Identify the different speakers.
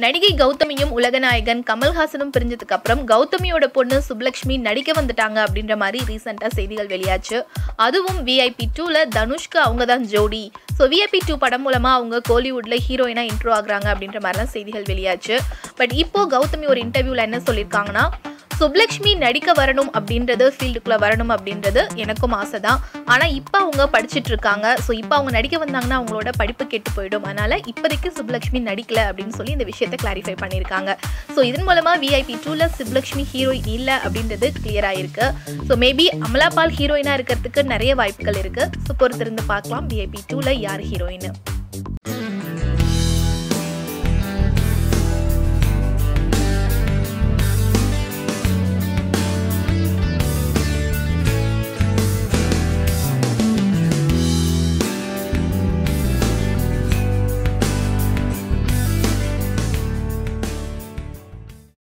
Speaker 1: நடிகை கௌதமியும் உலகநாயகன் கமல்ஹாசனும் பிரிஞ்சதுக்கு அப்புறம் கௌதமியோட பொண்ணு சுப்லக்ஷ்மி நடிக்க வந்துட்டாங்க அப்படின்ற மாதிரி ரீசெண்டாக செய்திகள் வெளியாச்சு அதுவும் விஐபி டூவில் தனுஷ்க்கு அவங்க தான் ஜோடி ஸோ விஐபி டூ படம் மூலமாக அவங்க கோலிவுட்டில் ஹீரோயினாக இன்ட்ரோ ஆகுறாங்க அப்படின்ற மாதிரிலாம் செய்திகள் வெளியாச்சு பட் இப்போ கௌதமி ஒரு இன்டர்வியூவில் என்ன சொல்லியிருக்காங்கன்னா சுப்லக்ஷ்மி நடிக்க வரணும் அப்படின்றது ஃபீல்டுக்குள்ளே வரணும் அப்படின்றது எனக்கும் ஆசை தான் ஆனால் இப்போ அவங்க படிச்சுட்டு இருக்காங்க ஸோ இப்போ அவங்க நடிக்க வந்தாங்கன்னா அவங்களோட படிப்பு கெட்டு போயிடும் அதனால் இப்போதைக்கு சுப்லக்ஷ்மி நடிக்கல அப்படின்னு சொல்லி இந்த விஷயத்தை கிளாரிஃபை பண்ணியிருக்காங்க ஸோ இதன் மூலமாக விஐபி டூவில் சுப்லக்ஷ்மி ஹீரோயின் இல்லை அப்படின்றது கிளியர் ஆயிருக்கு ஸோ மேபி அமலாபால் ஹீரோயினாக இருக்கிறதுக்கு நிறைய வாய்ப்புகள் இருக்குது ஸோ பொறுத்திருந்து பார்க்கலாம் விஐபி டூவில் யார் ஹீரோயின்